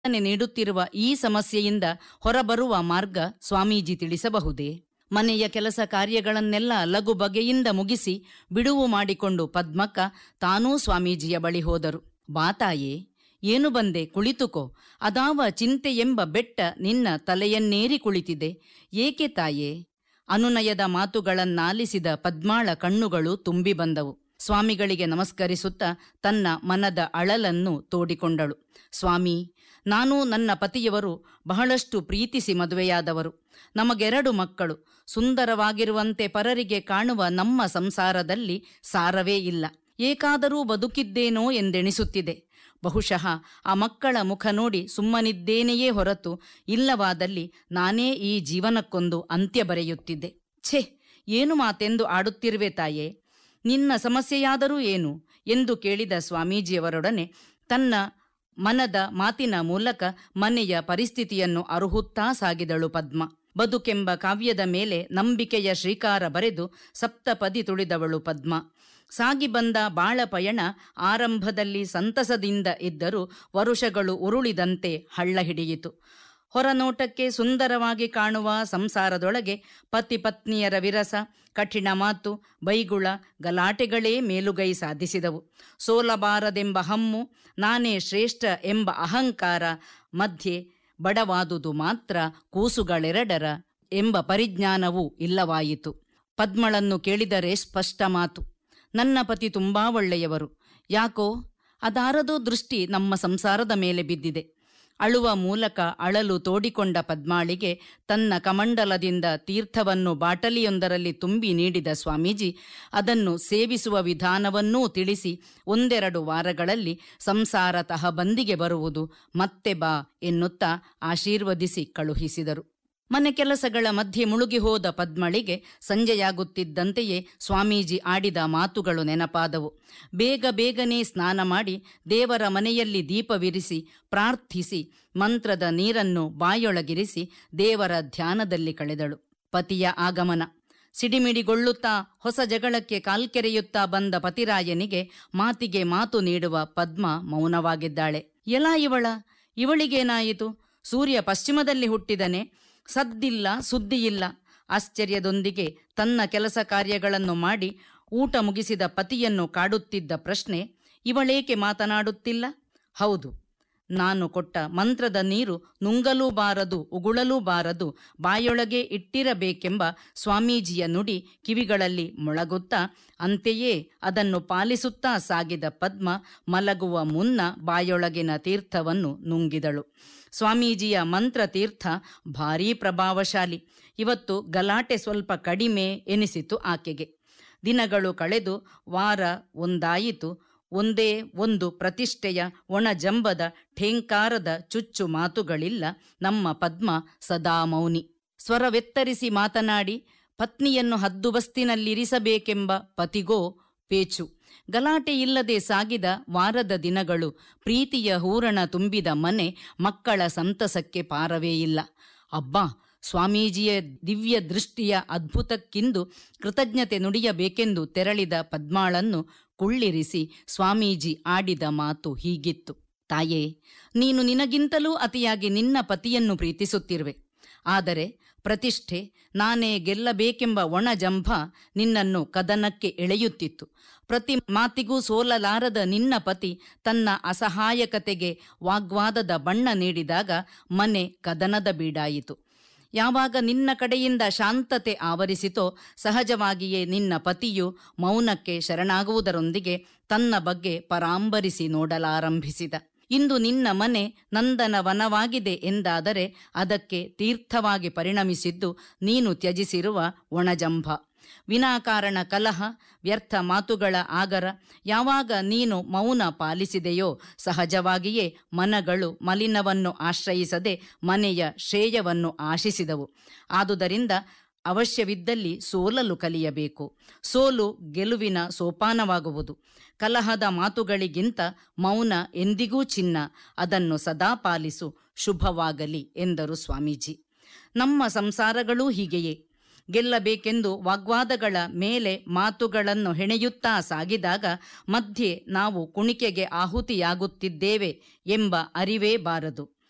ನೆ ನೀಡುತ್ತಿರುವ ಈ ಸಮಸ್ಯೆಯಿಂದ ಹೊರಬರುವ ಮಾರ್ಗ ಸ್ವಾಮೀಜಿ ತಿಳಿಸಬಹುದೇ ಮನೆಯ ಕೆಲಸ ಕಾರ್ಯಗಳನ್ನೆಲ್ಲ ಲಘು ಬಗೆಯಿಂದ ಮುಗಿಸಿ ಬಿಡುವು ಮಾಡಿಕೊಂಡು ಪದ್ಮಕ್ಕ ತಾನೂ ಸ್ವಾಮೀಜಿಯ ಬಳಿ ಹೋದರು ಬಾತಾಯೇ ಏನು ಬಂದೆ ಕುಳಿತುಕೋ ಅದಾವ ಚಿಂತೆ ಎಂಬ ಬೆಟ್ಟ ನಿನ್ನ ತಲೆಯನ್ನೇರಿ ಕುಳಿತಿದೆ ಏಕೆ ತಾಯೇ ಅನುನಯದ ಮಾತುಗಳನ್ನಾಲಿಸಿದ ಪದ್ಮಾಳ ಕಣ್ಣುಗಳು ತುಂಬಿ ಬಂದವು ಸ್ವಾಮಿಗಳಿಗೆ ನಮಸ್ಕರಿಸುತ್ತಾ ತನ್ನ ಮನದ ಅಳಲನ್ನು ತೋಡಿಕೊಂಡಳು ಸ್ವಾಮಿ ನಾನು ನನ್ನ ಪತಿಯವರು ಬಹಳಷ್ಟು ಪ್ರೀತಿಸಿ ಮದುವೆಯಾದವರು ನಮಗೆರಡು ಮಕ್ಕಳು ಸುಂದರವಾಗಿರುವಂತೆ ಪರರಿಗೆ ಕಾಣುವ ನಮ್ಮ ಸಂಸಾರದಲ್ಲಿ ಸಾರವೇ ಇಲ್ಲ ಏಕಾದರೂ ಬದುಕಿದ್ದೇನೋ ಎಂದೆಣಿಸುತ್ತಿದೆ ಬಹುಶಃ ಆ ಮಕ್ಕಳ ಮುಖ ನೋಡಿ ಸುಮ್ಮನಿದ್ದೇನೆಯೇ ಹೊರತು ಇಲ್ಲವಾದಲ್ಲಿ ನಾನೇ ಈ ಜೀವನಕ್ಕೊಂದು ಅಂತ್ಯ ಬರೆಯುತ್ತಿದ್ದೆ ಛೆ ಏನು ಮಾತೆಂದು ಆಡುತ್ತಿರುವೆ ತಾಯೇ ನಿನ್ನ ಸಮಸ್ಯೆಯಾದರೂ ಏನು ಎಂದು ಕೇಳಿದ ಸ್ವಾಮೀಜಿಯವರೊಡನೆ ತನ್ನ ಮನದ ಮಾತಿನ ಮೂಲಕ ಮನೆಯ ಪರಿಸ್ಥಿತಿಯನ್ನು ಅರುಹುತ್ತಾ ಸಾಗಿದಳು ಪದ್ಮ ಬದುಕೆಂಬ ಕಾವ್ಯದ ಮೇಲೆ ನಂಬಿಕೆಯ ಶ್ರೀಕಾರ ಬರೆದು ಸಪ್ತಪದಿ ತುಳಿದವಳು ಪದ್ಮ ಸಾಗಿ ಬಂದ ಬಾಳ ಪಯಣ ಆರಂಭದಲ್ಲಿ ಸಂತಸದಿಂದ ಇದ್ದರೂ ವರುಷಗಳು ಉರುಳಿದಂತೆ ಹಳ್ಳ ಹಿಡಿಯಿತು ಹೊರನೋಟಕ್ಕೆ ಸುಂದರವಾಗಿ ಕಾಣುವ ಸಂಸಾರದೊಳಗೆ ಪತಿ ಪತ್ನಿಯರ ವಿರಸ ಕಠಿಣ ಮಾತು ಬೈಗುಳ ಗಲಾಟೆಗಳೇ ಮೇಲುಗೈ ಸಾಧಿಸಿದವು ಸೋಲಬಾರದೆಂಬ ಹಮ್ಮು ನಾನೇ ಶ್ರೇಷ್ಠ ಎಂಬ ಅಹಂಕಾರ ಮಧ್ಯೆ ಬಡವಾದುದು ಮಾತ್ರ ಕೂಸುಗಳೆರಡರ ಎಂಬ ಪರಿಜ್ಞಾನವೂ ಇಲ್ಲವಾಯಿತು ಪದ್ಮಳನ್ನು ಕೇಳಿದರೆ ಸ್ಪಷ್ಟ ಮಾತು ನನ್ನ ಪತಿ ತುಂಬಾ ಒಳ್ಳೆಯವರು ಯಾಕೋ ಅದಾರದೋ ದೃಷ್ಟಿ ನಮ್ಮ ಸಂಸಾರದ ಮೇಲೆ ಬಿದ್ದಿದೆ ಅಳುವ ಮೂಲಕ ಅಳಲು ತೋಡಿಕೊಂಡ ಪದ್ಮಾಳಿಗೆ ತನ್ನ ಕಮಂಡಲದಿಂದ ತೀರ್ಥವನ್ನು ಬಾಟಲಿಯೊಂದರಲ್ಲಿ ತುಂಬಿ ನೀಡಿದ ಸ್ವಾಮೀಜಿ ಅದನ್ನು ಸೇವಿಸುವ ವಿಧಾನವನ್ನೂ ತಿಳಿಸಿ ಒಂದೆರಡು ವಾರಗಳಲ್ಲಿ ಸಂಸಾರ ತಹಬಂದಿಗೆ ಬರುವುದು ಮತ್ತೆ ಬಾ ಎನ್ನುತ್ತಾ ಆಶೀರ್ವದಿಸಿ ಕಳುಹಿಸಿದರು ಮನೆ ಕೆಲಸಗಳ ಮಧ್ಯೆ ಮುಳುಗಿ ಹೋದ ಪದ್ಮಳಿಗೆ ಸಂಜೆಯಾಗುತ್ತಿದ್ದಂತೆಯೇ ಸ್ವಾಮೀಜಿ ಆಡಿದ ಮಾತುಗಳು ನೆನಪಾದವು ಬೇಗ ಬೇಗನೆ ಸ್ನಾನ ಮಾಡಿ ದೇವರ ಮನೆಯಲ್ಲಿ ದೀಪವಿರಿಸಿ ಪ್ರಾರ್ಥಿಸಿ ಮಂತ್ರದ ನೀರನ್ನು ಬಾಯೊಳಗಿರಿಸಿ ದೇವರ ಧ್ಯಾನದಲ್ಲಿ ಕಳೆದಳು ಪತಿಯ ಆಗಮನ ಸಿಡಿಮಿಡಿಗೊಳ್ಳುತ್ತಾ ಹೊಸ ಜಗಳಕ್ಕೆ ಕಾಲ್ಕೆರೆಯುತ್ತಾ ಬಂದ ಪತಿರಾಯನಿಗೆ ಮಾತಿಗೆ ಮಾತು ನೀಡುವ ಪದ್ಮ ಮೌನವಾಗಿದ್ದಾಳೆ ಎಲ ಇವಳ ಇವಳಿಗೇನಾಯಿತು ಸೂರ್ಯ ಪಶ್ಚಿಮದಲ್ಲಿ ಹುಟ್ಟಿದನೆ ಸದ್ದಿಲ್ಲ ಸುದ್ದಿಯಿಲ್ಲ ಆಶ್ಚರ್ಯದೊಂದಿಗೆ ತನ್ನ ಕೆಲಸ ಕಾರ್ಯಗಳನ್ನು ಮಾಡಿ ಊಟ ಮುಗಿಸಿದ ಪತಿಯನ್ನು ಕಾಡುತ್ತಿದ್ದ ಪ್ರಶ್ನೆ ಇವಳೇಕೆ ಮಾತನಾಡುತ್ತಿಲ್ಲ ಹೌದು ನಾನು ಕೊಟ್ಟ ಮಂತ್ರದ ನೀರು ನುಂಗಲೂ ಬಾರದು ಉಗುಳಲೂ ಬಾರದು ಬಾಯೊಳಗೆ ಇಟ್ಟಿರಬೇಕೆಂಬ ಸ್ವಾಮೀಜಿಯ ನುಡಿ ಕಿವಿಗಳಲ್ಲಿ ಮೊಳಗುತ್ತಾ ಅಂತೆಯೇ ಅದನ್ನು ಪಾಲಿಸುತ್ತಾ ಸಾಗಿದ ಪದ್ಮ ಮಲಗುವ ಮುನ್ನ ಬಾಯೊಳಗಿನ ತೀರ್ಥವನ್ನು ನುಂಗಿದಳು ಸ್ವಾಮೀಜಿಯ ಮಂತ್ರ ತೀರ್ಥ ಭಾರೀ ಪ್ರಭಾವಶಾಲಿ ಇವತ್ತು ಗಲಾಟೆ ಸ್ವಲ್ಪ ಕಡಿಮೆ ಎನಿಸಿತು ಆಕೆಗೆ ದಿನಗಳು ಕಳೆದು ವಾರ ಒಂದಾಯಿತು ಒಂದೇ ಒಂದು ಪ್ರತಿಷ್ಠೆಯ ಒಣಜಂಬದ ಠೇಂಕಾರದ ಚುಚ್ಚು ಮಾತುಗಳಿಲ್ಲ ನಮ್ಮ ಪದ್ಮ ಸದಾ ಮೌನಿ ಸ್ವರವೆತ್ತರಿಸಿ ಮಾತನಾಡಿ ಪತ್ನಿಯನ್ನು ಹದ್ದುಬಸ್ತಿನಲ್ಲಿರಿಸಬೇಕೆಂಬ ಪತಿಗೋ ಪೇಚು ಗಲಾಟೆ ಇಲ್ಲದೆ ಸಾಗಿದ ವಾರದ ದಿನಗಳು ಪ್ರೀತಿಯ ಹೂರಣ ತುಂಬಿದ ಮನೆ ಮಕ್ಕಳ ಸಂತಸಕ್ಕೆ ಪಾರವೇ ಇಲ್ಲ ಅಬ್ಬಾ ಸ್ವಾಮೀಜಿಯ ದಿವ್ಯ ದೃಷ್ಟಿಯ ಅದ್ಭುತಕ್ಕಿಂದು ಕೃತಜ್ಞತೆ ನುಡಿಯಬೇಕೆಂದು ತೆರಳಿದ ಪದ್ಮಾಳನ್ನು ಕುಳ್ಳಿರಿಸಿ ಸ್ವಾಮೀಜಿ ಆಡಿದ ಮಾತು ಹೀಗಿತ್ತು ತಾಯೇ ನೀನು ನಿನಗಿಂತಲೂ ಅತಿಯಾಗಿ ನಿನ್ನ ಪತಿಯನ್ನು ಪ್ರೀತಿಸುತ್ತಿರುವೆ ಆದರೆ ಪ್ರತಿಷ್ಠೆ ನಾನೇ ಗೆಲ್ಲಬೇಕೆಂಬ ಒಣಜಂಭ ನಿನ್ನನ್ನು ಕದನಕ್ಕೆ ಎಳೆಯುತ್ತಿತ್ತು ಪ್ರತಿ ಮಾತಿಗೂ ಸೋಲಲಾರದ ನಿನ್ನ ಪತಿ ತನ್ನ ಅಸಹಾಯಕತೆಗೆ ವಾಗ್ವಾದದ ಬಣ್ಣ ನೀಡಿದಾಗ ಮನೆ ಕದನದ ಬೀಡಾಯಿತು ಯಾವಾಗ ನಿನ್ನ ಕಡೆಯಿಂದ ಶಾಂತತೆ ಆವರಿಸಿತೋ ಸಹಜವಾಗಿಯೇ ನಿನ್ನ ಪತಿಯು ಮೌನಕ್ಕೆ ಶರಣಾಗುವುದರೊಂದಿಗೆ ತನ್ನ ಬಗ್ಗೆ ಪರಾಂಬರಿಸಿ ನೋಡಲಾರಂಭಿಸಿದ ಇಂದು ನಿನ್ನ ಮನೆ ನಂದನ ವನವಾಗಿದೆ ಎಂದಾದರೆ ಅದಕ್ಕೆ ತೀರ್ಥವಾಗಿ ಪರಿಣಮಿಸಿದ್ದು ನೀನು ತ್ಯಜಿಸಿರುವ ಒಣಜಂಭ ವಿನಾಕಾರಣ ಕಲಹ ವ್ಯರ್ಥ ಮಾತುಗಳ ಆಗರ ಯಾವಾಗ ನೀನು ಮೌನ ಪಾಲಿಸಿದೆಯೋ ಸಹಜವಾಗಿಯೇ ಮನಗಳು ಮಲಿನವನ್ನು ಆಶ್ರಯಿಸದೆ ಮನೆಯ ಶ್ರೇಯವನ್ನು ಆಶಿಸಿದವು ಆದುದರಿಂದ ಅವಶ್ಯವಿದ್ದಲ್ಲಿ ಸೋಲಲು ಕಲಿಯಬೇಕು ಸೋಲು ಗೆಲುವಿನ ಸೋಪಾನವಾಗುವುದು ಕಲಹದ ಮಾತುಗಳಿಗಿಂತ ಮೌನ ಎಂದಿಗೂ ಚಿನ್ನ ಅದನ್ನು ಸದಾ ಪಾಲಿಸು ಶುಭವಾಗಲಿ ಎಂದರು ಸ್ವಾಮೀಜಿ ನಮ್ಮ ಸಂಸಾರಗಳೂ ಹೀಗೆಯೇ ಗೆಲ್ಲಬೇಕೆಂದು ವಾಗ್ವಾದಗಳ ಮೇಲೆ ಮಾತುಗಳನ್ನು ಹೆಣೆಯುತ್ತಾ ಸಾಗಿದಾಗ ಮಧ್ಯೆ ನಾವು ಕುಣಿಕೆಗೆ ಆಹುತಿಯಾಗುತ್ತಿದ್ದೇವೆ ಎಂಬ ಅರಿವೇ ಬಾರದು